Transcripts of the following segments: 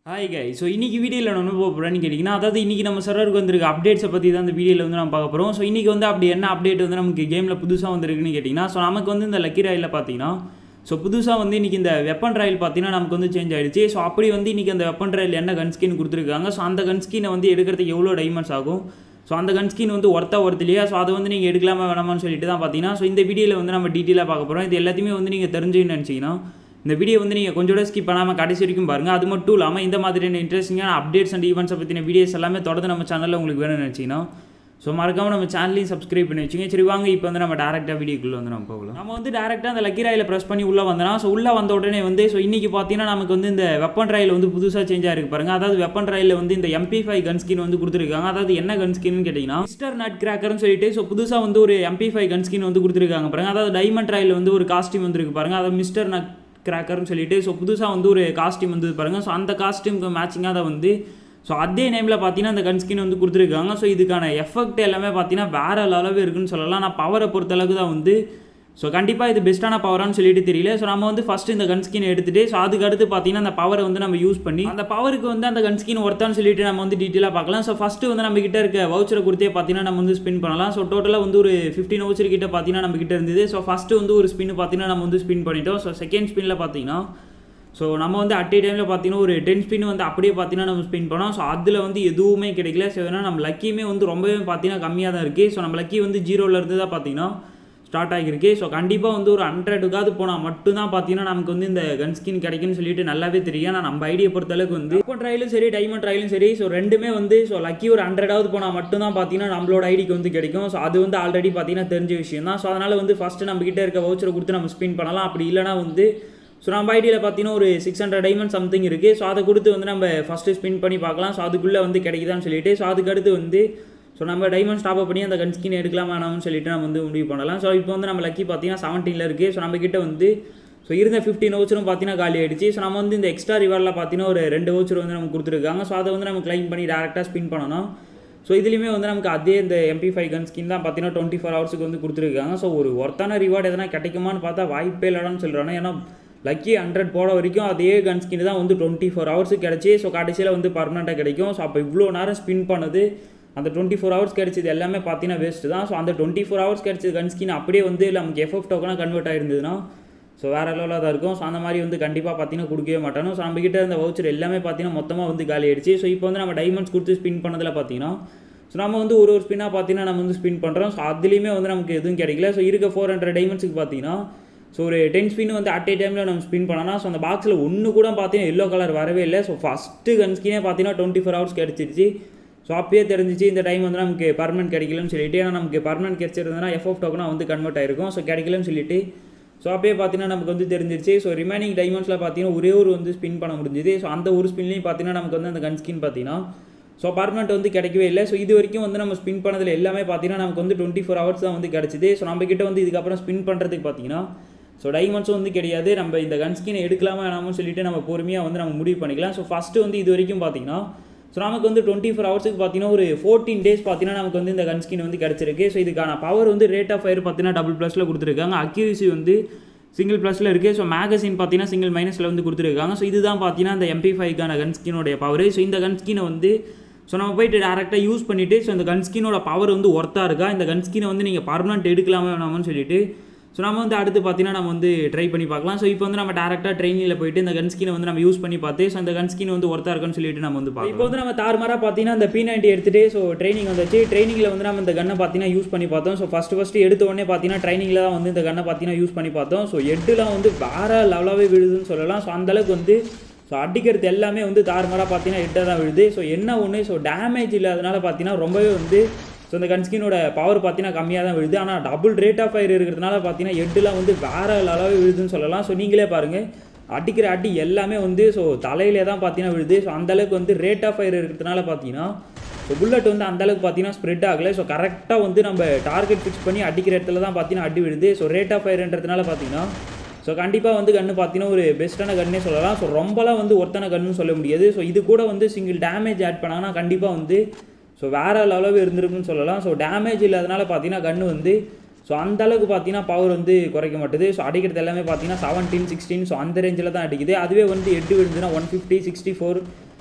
hi guy so இன்றைக்கி வீடியோவில் நான் என்ன போக போகிறேன்னு கேட்டிங்கன்னா அதாவது இன்றைக்கி நம்ம சர்வருக்கு வந்திருக்க அப்டேட்ஸை பற்றி தான் இந்த வீடியோவில் வந்து நம்ம பார்க்க போகிறோம் ஸோ இன்றைக்கி வந்து அப்படி என்ன அப்டேட் வந்து நமக்கு கேமில் புதுசாக வந்திருக்குன்னு கேட்டிங்கன்னா ஸோ நமக்கு வந்து இந்த லக்கி ராயில் பார்த்தீங்கன்னா ஸோ புதுசாக வந்து இன்றைக்கி இந்த வெப்பன் ராயில் பார்த்தீங்கன்னா நமக்கு வந்து சேஞ்ச் ஆயிடுச்சு ஸோ அப்படி வந்து இன்றைக்கி அந்த வெப்பன் ராயில் என்ன கன் ஸ்கின் கொடுத்துருக்காங்க ஸோ அந்த கன் ஸ்கினை வந்து எடுக்கிறதுக்கு எவ்வளோ டைமண்ட்ஸ் ஆகும் ஸோ அந்த கன் ஸ்கின் வந்து ஒர்த்தா ஒர்த் இல்லையா ஸோ அதை வந்து நீங்கள் எடுக்கலாமா வேணாமான்னு சொல்லிட்டு தான் பார்த்தீங்கன்னா ஸோ இந்த வீடியோவில் வந்து நம்ம டீட்டெயிலாக பார்க்க போகிறோம் இது எல்லாத்தையுமே வந்து நீங்கள் தெரிஞ்சுன்னு நினச்சிங்கன்னா இந்த வீடியோ வந்து நீங்கள் கொஞ்சம் கூட ஸ்கிப் பண்ணாமல் கடைசி வரைக்கும் பாருங்கள் அது மட்டும் இல்லாமல் இந்த மாதிரியான இன்ட்ரெஸ்டிங்கான அப்டேட்ஸ் அண்ட் ஈவெண்ட்ஸை பற்றின வீடியோஸ் எல்லாமே தொடர்ந்து நம்ம சேனலில் உங்களுக்கு வேணும்னு நினச்சிங்கன்னா ஸோ மறக்காம நம்ம சேனலையும் சப்ஸ்கிரைப் பண்ணி வச்சுங்க சரி வாங்க இப்போ வந்து நம்ம டேரெக்டாக வீடியோக்குள்ளே வந்து நம்ம போகலாம் நம்ம வந்து டேரெக்டாக அந்த லக்கி ராயில் ப்ரெஸ் பண்ணி உள்ளே வந்தோம்னா ஸோ உள்ளே வந்த உடனே வந்து ஸோ இன்றைக்கி பார்த்தீங்கன்னா நமக்கு வந்து இந்த வெப்பன் ராயில் வந்து புதுசாக சேஞ்ச் ஆயிருக்கு பாருங்க அதாவது வெப்பன் ராயில் வந்து இந்த எம்பி ஃபைவ் கன் ஸ்கின் வந்து கொடுத்துருக்காங்க அதாவது என்ன கன் ஸ்கின்னு கேட்டிங்கன்னா மிஸ்டர் நட் கிராக்கர்னு சொல்லிட்டு ஸோ புதுசாக வந்து ஒரு எம்பி ஃபைவ் கன் ஸ்கின் வந்து கொடுத்துருக்காங்க பாருங்க அதாவது டைமண்ட் ராயில் வந்து ஒரு காஸ்டியூம் வந்துருக்கு பாருங்க அதாவது மிஸ்டர் நட் கிராக்கர்னு சொல்லிட்டு ஸோ புதுசாக வந்து ஒரு காஸ்டியூம் வந்து பாருங்கள் ஸோ அந்த காஸ்டியூம்க்கு மேட்சிங்காக அதை வந்து ஸோ அதே நேமில் பார்த்தீங்கன்னா அந்த கன் ஸ்கின் வந்து கொடுத்துருக்காங்க ஸோ இதுக்கான எஃபெக்ட் எல்லாமே பார்த்தீங்கன்னா வேறு லெவலாகவே இருக்குன்னு சொல்லலாம் நான் பவரை பொறுத்தளவுக்கு தான் வந்து ஸோ கண்டிப்பாக இது பெஸ்ட்டான பவரானு சொல்லிட்டு தெரியல ஸோ நம்ம வந்து ஃபஸ்ட்டு இந்த கன் ஸ்கின் எடுத்துகிட்டு ஸோ அதுக்கு அடுத்து பார்த்தீங்கன்னா அந்த பவரை வந்து நம்ம யூஸ் பண்ணி அந்த பவருக்கு வந்து அந்த கன் ஸ்கின் ஒர்த்தான்னு சொல்லிட்டு நம்ம வந்து டீட்டெயிலாக பார்க்கலாம் ஸோ ஃபஸ்ட்டு வந்து நம்ம கிட்ட இருக்க வவுச்சரை கொடுத்தே பார்த்தீங்கன்னா நம்ம வந்து ஸ்பின் பண்ணலாம் ஸோ டோட்டலாக வந்து ஒரு ஃபிஃப்டின் வவுச்சர் கிட்ட பார்த்தீங்கன்னா நம்ம கிட்ட இருந்தது ஸோ ஃபஸ்ட்டு வந்து ஒரு ஸ்பின் பார்த்தீங்கன்னா நம்ம வந்து ஸ்பின் பண்ணிட்டோம் ஸோ செகண்ட் ஸ்பின்னில் பார்த்தீங்கன்னா ஸோ நம்ம வந்து அட் ஏ டைமில் பார்த்தீங்கன்னா ஒரு டென் ஸ்பின் வந்து அப்படியே பார்த்தீங்கன்னா நம்ம ஸ்பின் பண்ணோம் ஸோ அதில் வந்து எதுவுமே கிடைக்கல ஸோ ஏன்னா நம்ம லக்கியுமே வந்து ரொம்பவே பார்த்தீங்கன்னா கம்மியாக தான் இருக்குது ஸோ நம்ம லக்கி வந்து ஜீரோவில் இருந்து தான் பார்த்தீங்கன்னா ஸ்டார்ட் ஆகியிருக்கு ஸோ கண்டிப்பாக வந்து ஒரு ஹண்ட்ரடுக்காவது போனால் மட்டும்தான் பார்த்தீங்கன்னா நமக்கு வந்து இந்த கன் ஸ்கின் கிடைக்கும்னு சொல்லிட்டு நல்லாவே தெரியும் ஆனால் நம்ம ஐடியா பொறுத்தளவுக்கு வந்து வெப்பன் ட்ரையலும் சரி டைமண்ட் ட்ரையலும் சரி ஸோ ரெண்டுமே வந்து ஸோ லக்கி ஒரு ஹண்ட்ரடாவது போனால் மட்டும்தான் பார்த்தீங்கன்னா நம்மளோட ஐடிக்கு வந்து கிடைக்கும் ஸோ அது வந்து ஆல்ரெடி பார்த்தீங்கன்னா தெரிஞ்ச விஷயம் தான் ஸோ அதனால் வந்து ஃபஸ்ட்டு நம்ம கிட்ட இருக்க வவுச்சரை கொடுத்து நம்ம ஸ்பின் பண்ணலாம் அப்படி இல்லைனா வந்து ஸோ நம்ம ஐடியில் பார்த்தீங்கன்னா ஒரு சிக்ஸ் ஹண்ட்ரட் டைமண்ட் சம்திங் இருக்குது ஸோ அதை கொடுத்து வந்து நம்ம ஃபஸ்ட்டு ஸ்பின் பண்ணி பார்க்கலாம் ஸோ அதுக்குள்ளே வந்து கிடைக்குதான்னு சொல்லிட்டு ஸோ அதுக்கடுத்து வந்து ஸோ நம்ம டைமண்ட் ஸ்டாப் பண்ணி அந்த கன் ஸ்கின் எடுக்கலாம் வேணாம்னு சொல்லிட்டு நம்ம வந்து முடிவு பண்ணலாம் ஸோ இப்போ வந்து நம்ம லக்கி பார்த்தீங்கன்னா செவன்டீனில் இருக்குது ஸோ நம்ம கிட்ட வந்து ஸோ இருந்த ஃபிஃப்டின் வவுச்சரும் பார்த்தீங்கன்னா காலி ஆயிடுச்சு ஸோ நம்ம வந்து இந்த எக்ஸ்ட்ரா ரிவார்டில் பார்த்தீங்கன்னா ஒரு ரெண்டு வவுச்சர் வந்து நமக்கு கொடுத்துருக்காங்க ஸோ அதை வந்து நம்ம கிளைம் பண்ணி டேரெக்டாக ஸ்பின் பண்ணணும் ஸோ இதுலேயுமே வந்து நமக்கு அதே இந்த எம்பி ஃபைவ் கன் ஸ்கின் தான் பார்த்தீங்கன்னா டுவெண்ட்டி ஃபோர் ஹவர்ஸுக்கு வந்து கொடுத்துருக்காங்க ஸோ ஒரு ஒர்த்தான ரிவார்டு எதனா கிடைக்குமான்னு பார்த்தா வாய்ப்பே இல்லைன்னு சொல்கிறாங்க ஏன்னா லக்கி ஹண்ட்ரட் போட வரைக்கும் அதே கன் ஸ்கின் தான் வந்து டுவெண்ட்டி ஃபோர் ஹவர்ஸுக்கு கிடச்சி ஸோ கடைசியில் வந்து பர்மனெண்ட்டாக கிடைக்கும் ஸோ அப்போ இவ்வளோ நேரம் ஸ்பின் பண்ணது அந்த டுவெண்ட்டி ஃபோர் ஹவர்ஸ் கிடச்சது எல்லாமே பார்த்தீங்கன்னா வேஸ்ட்டு தான் ஸோ அந்த டுவெண்ட்டி ஃபோர் ஹவர்ஸ் கிடச்சது கன் ஸ்கின் அப்படியே வந்து நமக்கு எஃப்எஃப் டோக்கனாக கன்வெர்ட் ஆயிருந்ததுன்னா ஸோ வேறு லெவலாக தான் இருக்கும் ஸோ அந்த மாதிரி வந்து கண்டிப்பாக பார்த்தீங்கன்னா கொடுக்கவே மாட்டானோ ஸோ நம்ம கிட்ட இருந்த வவுச்சர் எல்லாமே பார்த்தீங்கன்னா மொத்தமாக வந்து காலி ஆயிடுச்சு ஸோ இப்போ வந்து நம்ம டைமண்ட்ஸ் கொடுத்து ஸ்பின் பண்ணதில் பார்த்தீங்கன்னா ஸோ நம்ம வந்து ஒரு ஒரு ஸ்பின்னாக பார்த்தீங்கன்னா நம்ம வந்து ஸ்பின் பண்ணுறோம் ஸோ அதுலேயுமே வந்து நமக்கு எதுவும் கிடைக்கல ஸோ இருக்க ஃபோர் ஹண்ட்ரட் டைமண்ட்ஸுக்கு பார்த்தீங்கன்னா ஸோ ஒரு டென் ஸ்பின் வந்து அட் ஏ டைமில் நம்ம ஸ்பின் பண்ணலாம் ஸோ அந்த பாக்ஸில் ஒன்று கூட பார்த்தீங்கன்னா எல்லோ கலர் வரவே இல்லை ஸோ ஃபஸ்ட்டு கன் ஸ்கினே பார்த்தீங்கன்னா டுவெண்ட்டி ஃபோர் ஹவர்ஸ் கிடச்சிருச்சு ஸோ அப்பயே தெரிஞ்சிச்சு இந்த டைம் வந்து நமக்கு பர்மனெண்ட் கிடைக்கலன்னு சொல்லிட்டு ஏன்னா நமக்கு பர்மனெண்ட் கிடச்சிருந்ததுன்னா எஃப்எஃப் டோக்கனாக வந்து கன்வெர்ட் ஆயிருக்கும் ஸோ கிடைக்கலன்னு சொல்லிட்டு ஸோ அப்பயே பார்த்தீங்கன்னா நமக்கு வந்து தெரிஞ்சிருச்சு ஸோ ரிமைனிங் டைமண்ட்ஸில் பார்த்தீங்கன்னா ஒரே ஒரு வந்து ஸ்பின் பண்ண முடிஞ்சுது ஸோ அந்த ஒரு ஸ்பின்லையும் பார்த்தீங்கன்னா நமக்கு வந்து அந்த கன் ஸ்கின் பார்த்தீங்கன்னா ஸோ பர்மனெண்ட் வந்து கிடைக்கவே இல்லை ஸோ இது வரைக்கும் வந்து நம்ம ஸ்பின் பண்ணதில் எல்லாமே பார்த்தீங்கன்னா நமக்கு வந்து டுவெண்ட்டி ஃபோர் ஹவர்ஸ் தான் வந்து கிடச்சிது ஸோ நம்ம கிட்ட வந்து இதுக்கப்புறம் ஸ்பின் பண்ணுறதுக்கு பார்த்தீங்கன்னா ஸோ டைமண்ட்ஸும் வந்து கிடையாது நம்ம இந்த கன் ஸ்கினை எடுக்கலாமா வேணாமனு சொல்லிட்டு நம்ம பொறுமையாக வந்து நம்ம முடிவு பண்ணிக்கலாம் ஸோ ஃபஸ்ட்டு வந்து இது வரைக்கும் பார்த்தீங்கன்னா ஸோ நமக்கு வந்து டுவெண்ட்டி ஃபோர் ஹவர்ஸுக்கு பார்த்தீங்கன்னா ஒரு ஃபோர்டீன் டேஸ் பார்த்தீங்கன்னா நமக்கு வந்து இந்த கன் ஸ்கின் வந்து கிடச்சிருக்கு ஸோ இதுக்கான பவர் வந்து ரேட் ஆஃப் ஃபயர் பார்த்தீங்கன்னா டபுள் ப்ளஸில் கொடுத்துருக்காங்க அக்யூரிசி வந்து சிங்கிள் ப்ளஸில் இருக்குது ஸோ மேகசின் பார்த்தீங்கன்னா சிங்கிள் மைனஸில் வந்து கொடுத்துருக்காங்க ஸோ இதுதான் பார்த்தீங்கன்னா இந்த எம்பி ஃபைவ்க்கான கன் ஸ்கினோடைய பவர் ஸோ இந்த கன் ஸ்கினை வந்து ஸோ நம்ம போயிட்டு டேரெக்டாக யூஸ் பண்ணிவிட்டு ஸோ இந்த கன் ஸ்கினோட பவர் வந்து ஒர்த்தாக இருக்கா இந்த கன் ஸ்கினை வந்து நீங்கள் பர்மனெண்ட் எடுக்கலாமா வேணாமான்னு சொல்லிட்டு ஸோ நம்ம வந்து அடுத்து பார்த்தீங்கன்னா நம்ம வந்து ட்ரை பண்ணி பார்க்கலாம் ஸோ இப்போ வந்து நம்ம டேரெக்டாக ட்ரைனிங்கில் போயிட்டு இந்த கன் ஸ்கினை வந்து நம்ம யூஸ் பண்ணி பார்த்து ஸோ அந்த கன் ஸ்கின் வந்து ஒர்த்தாக இருக்குன்னு சொல்லிட்டு நம்ம வந்து பார்க்கலாம் இப்போ வந்து நம்ம தாறுமாறாக பார்த்தீங்கன்னா இந்த பி நைன்ட்டி எடுத்துகிட்டு ஸோ ட்ரைனிங் வந்துச்சு ட்ரைனிங்கில் வந்து நம்ம இந்த கண்ணை பார்த்தீங்கன்னா யூஸ் பண்ணி பார்த்தோம் ஸோ ஃபஸ்ட்டு ஃபஸ்ட்டு எடுத்த உடனே பார்த்தீங்கன்னா ட்ரைனிங்கில் தான் வந்து இந்த கண்ணை பார்த்தீங்கன்னா யூஸ் பண்ணி பார்த்தோம் ஸோ எட்டுலாம் வந்து வேறு லெவலாகவே விழுதுன்னு சொல்லலாம் ஸோ அந்தளவுக்கு வந்து ஸோ அடிக்கிறது எல்லாமே வந்து தாறுமாறாக பார்த்தீங்கன்னா எட்டாக தான் விழுது ஸோ என்ன ஒன்று ஸோ டேமேஜ் இல்லாதனால பார்த்தீங்கன்னா ரொம்பவே வந்து ஸோ இந்த கன்ஸ்கினோட பவர் பார்த்தீங்கன்னா கம்மியாக தான் விழுது ஆனால் டபுள் ரேட் ஆஃப் ஃபயர் இருக்கிறதுனால பார்த்தீங்கன்னா எட்டுலாம் வந்து வேறு அளவு விழுதுன்னு சொல்லலாம் ஸோ நீங்களே பாருங்கள் அடிக்கிற அடி எல்லாமே வந்து ஸோ தலையிலே தான் பார்த்தீங்கன்னா விழுது ஸோ அந்தளவுக்கு வந்து ரேட் ஆஃப் ஃபயர் இருக்கிறதுனால பார்த்தீங்கன்னா ஸோ புல்லட் வந்து அந்தளவுக்கு பார்த்தீங்கன்னா ஸ்ப்ரெட் ஆகலை ஸோ கரெக்டாக வந்து நம்ம டார்கெட் ஃபிக்ஸ் பண்ணி அடிக்கிற இடத்துல தான் பார்த்தீங்கன்னா அடி விழுது ஸோ ரேட் ஆஃப் ஃபயர்ன்றதுனால பார்த்தீங்கன்னா ஸோ கண்டிப்பாக வந்து கன்று பார்த்தீங்கன்னா ஒரு பெஸ்ட்டான கன்னே சொல்லலாம் ஸோ ரொம்பலாம் வந்து ஒருத்தான கன்னுன்னு சொல்ல முடியாது ஸோ இது கூட வந்து சிங்கிள் டேமேஜ் ஆட் பண்ணாங்கன்னா கண்டிப்பாக வந்து ஸோ வேறு லெவலாகவே இருந்திருக்குன்னு சொல்லலாம் ஸோ டேமேஜ் இல்லாதனால பார்த்தீங்கன்னா கன்று வந்து ஸோ அந்த அளவுக்கு பார்த்தீங்கன்னா பவர் வந்து குறைக்க மாட்டுது ஸோ அடிக்கிறது எல்லாமே பார்த்தீங்கன்னா செவன்டீன் சிக்ஸ்டீன் ஸோ அந்த ரேஞ்சில் தான் அடிக்குது அதுவே வந்து எட்டு விழுந்துன்னா one fifty sixty four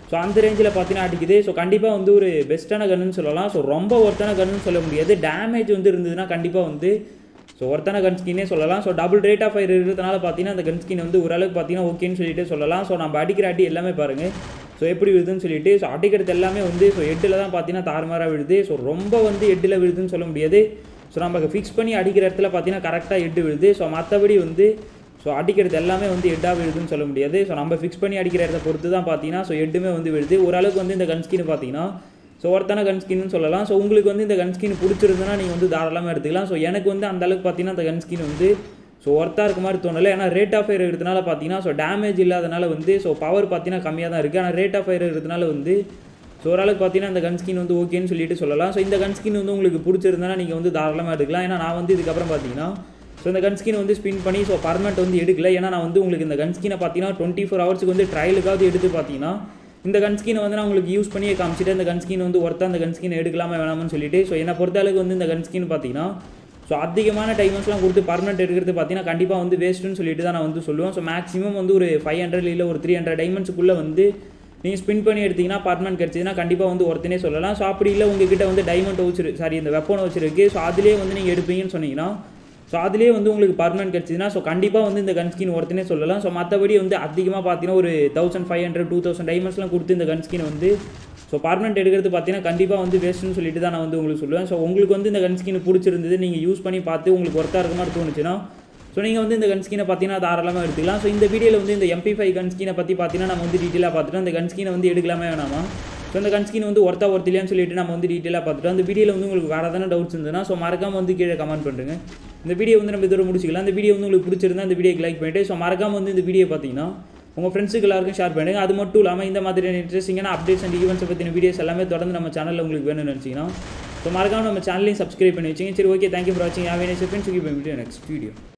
so அந்த ரேஞ்சில் பார்த்தீங்கன்னா அடிக்குது ஸோ கண்டிப்பாக வந்து ஒரு பெஸ்ட்டான கன்னுன்னு சொல்லலாம் ஸோ ரொம்ப ஒர்த்தான கன்னுன்னு சொல்ல முடியாது டேமேஜ் வந்து இருந்ததுன்னா கண்டிப்பாக வந்து ஸோ ஒருத்தான கன் ஸ்கின்னே சொல்லலாம் so double rate of fire இருக்கிறதுனால பார்த்தீங்கன்னா அந்த கன் ஸ்கின் வந்து ஓரளவுக்கு பார்த்தீங்கன்னா ஓகேன்னு சொல்லிட்டு சொல்லலாம் ஸோ நம்ம அடிக்கிற அடி எல்லாமே பாருங்கள் ஸோ எப்படி விழுதுன்னு சொல்லிட்டு ஸோ அடிக்கிறது எல்லாமே வந்து ஸோ எட்டில் தான் பார்த்தீங்கன்னா தாறுமாறாக விழுது ஸோ ரொம்ப வந்து எட்டில் விழுதுன்னு சொல்ல முடியாது ஸோ நம்ம ஃபிக்ஸ் பண்ணி அடிக்கிற இடத்துல பார்த்தீங்கன்னா கரெக்டாக எட்டு விழுது ஸோ மற்றபடி வந்து ஸோ அடிக்கிறது எல்லாமே வந்து எட்டாக விழுதுன்னு சொல்ல முடியாது ஸோ நம்ம ஃபிக்ஸ் பண்ணி அடிக்கிற இடத்த பொறுத்து தான் பார்த்தீங்கன்னா ஸோ எட்டுமே வந்து விழுது ஓரளவுக்கு வந்து இந்த கன் ஸ்கின் பார்த்தீங்கன்னா ஸோ ஒருத்தான கன் ஸ்கின்னு சொல்லலாம் ஸோ உங்களுக்கு வந்து இந்த கன் ஸ்கின் பிடிச்சிருந்துன்னா நீங்கள் வந்து தாராளமாக எடுத்துக்கலாம் ஸோ எனக்கு வந்து அந்த அளவுக்கு பார்த்தீங்கன்னா அந்த கன் ஸ்கின் வந்து ஸோ ஒர்த்தாக இருக்க மாதிரி தோணலை ஏன்னா ரேட் ஆஃப் ஃபயர் இருக்கிறதுனால பார்த்தீங்கன்னா ஸோ டேமேஜ் இல்லாதனால வந்து ஸோ பவர் பார்த்தீங்கன்னா கம்மியாக தான் இருக்குது ஆனால் ரேட் ஆஃப் ஃபயர் இருக்கிறதுனால வந்து ஸோ ஓரளவுக்கு பார்த்தீங்கன்னா அந்த கன் ஸ்கின் வந்து ஓகேன்னு சொல்லிட்டு சொல்லலாம் ஸோ இந்த கன் ஸ்கின் வந்து உங்களுக்கு பிடிச்சிருந்தனா நீங்கள் வந்து தாராளமாக எடுக்கலாம் ஏன்னா நான் வந்து இதுக்கப்புறம் பார்த்தீங்கன்னா ஸோ இந்த கன் ஸ்கின் வந்து ஸ்பின் பண்ணி ஸோ பர்மனெண்ட் வந்து எடுக்கல ஏன்னா நான் வந்து உங்களுக்கு இந்த கன் ஸ்கினை பார்த்தீங்கன்னா டுவெண்ட்டி ஃபோர் ஹவர்ஸுக்கு வந்து ட்ரையலுக்காவது எடுத்து பார்த்தீங்கன்னா இந்த கன் ஸ்கினை வந்து நான் உங்களுக்கு யூஸ் பண்ணியே காமிச்சிட்டு அந்த கன் ஸ்கின் வந்து ஒருத்தா அந்த கன் ஸ்கின் எடுக்கலாமா வேணாம்னு சொல்லிட்டு ஸோ என்னை பொறுத்த அளவுக்கு வந்து இந்த கன் ஸ்கின் பார்த்தீங்கன்னா ஸோ அதிகமான டைமண்ட்ஸ்லாம் கொடுத்து பர்மனெண்ட் எடுக்கிறது பார்த்தீங்கன்னா கண்டிப்பாக வந்து வேஸ்ட்டுன்னு சொல்லிட்டு தான் நான் வந்து சொல்லுவேன் ஸோ மேக்ஸிமம் வந்து ஒரு ஃபைவ் ஹண்ட்ரட் இல்லை ஒரு த்ரீ ஹண்ட்ரட் டைமண்ட்ஸுக்குள்ளே வந்து நீங்கள் ஸ்பின் பண்ணி எடுத்தீங்கன்னா பர்மனெண்ட் கிடச்சிதுன்னா கண்டிப்பாக வந்து ஒருத்தனே சொல்லலாம் ஸோ அப்படி இல்லை உங்ககிட்ட வந்து டைமண்ட் வச்சிரு சாரி இந்த வெப்பன் வச்சிருக்கு ஸோ அதிலே வந்து நீங்கள் எடுப்பீங்கன்னு சொன்னீங்கன்னா ஸோ அதிலே வந்து உங்களுக்கு பர்மனெண்ட் கிடச்சிதுன்னா ஸோ கண்டிப்பாக வந்து இந்த கன் ஸ்கின் ஒருத்தனே சொல்லலாம் ஸோ மற்றபடி வந்து அதிகமாக பார்த்தீங்கன்னா ஒரு thousand five hundred two thousand டைமண்ட்ஸ்லாம் கொடுத்து இந்த கன் ஸ்கின் வந்து ஸோ பர்மனெண்ட் எடுக்கிறது பார்த்தீங்கன்னா கண்டிப்பாக வந்து வேஸ்ட்டுன்னு சொல்லிட்டு தான் நான் வந்து உங்களுக்கு சொல்லுவேன் ஸோ உங்களுக்கு வந்து இந்த கன் ஸ்கின் பிடிச்சிருந்தது நீங்கள் யூஸ் பண்ணி பார்த்து உங்களுக்கு ஒர்த்தாக இருக்க மாதிரி தோணுச்சுன்னா ஸோ நீங்கள் வந்து இந்த கன் ஸ்கினை பார்த்தீங்கன்னா தாராளமாக எடுத்துக்கலாம் ஸோ இந்த வீடியோவில் வந்து இந்த எம்பி ஃபைவ் கன் ஸ்கினை பற்றி பார்த்தீங்கன்னா நம்ம வந்து டீட்டெயிலாக பார்த்துட்டோம் அந்த கன் ஸ்கினை வந்து எடுக்கலாமே வேணாமா ஸோ இந்த கன் ஸ்கின் வந்து ஒர்த்தா ஒர்த்திலையான்னு சொல்லிட்டு நம்ம வந்து டீட்டெயிலாக பார்த்துட்டோம் அந்த வீடியோவில் வந்து உங்களுக்கு வேறு எதனா டவுட்ஸ் இருந்ததுன்னா ஸோ மறக்காம வந்து கீழே கமெண்ட் பண்ணுறேங்க இந்த வீடியோ வந்து நம்ம இதோட முடிச்சிக்கலாம் இந்த வீடியோ வந்து உங்களுக்கு பிடிச்சிருந்தா இந்த வீடியோக்கு லைக் பண்ணிட்டு ஸோ மறக்காம வந்து இந்த வீடியோ பார்த்தீங்கன்னா உங்கள் ஃப்ரெண்ட்ஸுக்கு எல்லாருக்கும் ஷேர் பண்ணுங்க அது மட்டும் இல்லாமல் இந்த மாதிரியான இன்ட்ரெஸ்டிங்கான அப்டேட்ஸ் அண்ட் ஈவெண்ட்ஸை பற்றின வீடியோஸ் எல்லாமே தொடர்ந்து நம்ம சேனலில் உங்களுக்கு வேணும்னு நினச்சிங்கன்னா ஸோ மறக்காம நம்ம சேனலையும் சப்ஸ்கிரைப் பண்ணி வச்சிங்க சரி ஓகே தேங்க்யூ ஃபார் வாட்சிங் ஹேவ் நெக்ஸ்ட் வீடியோ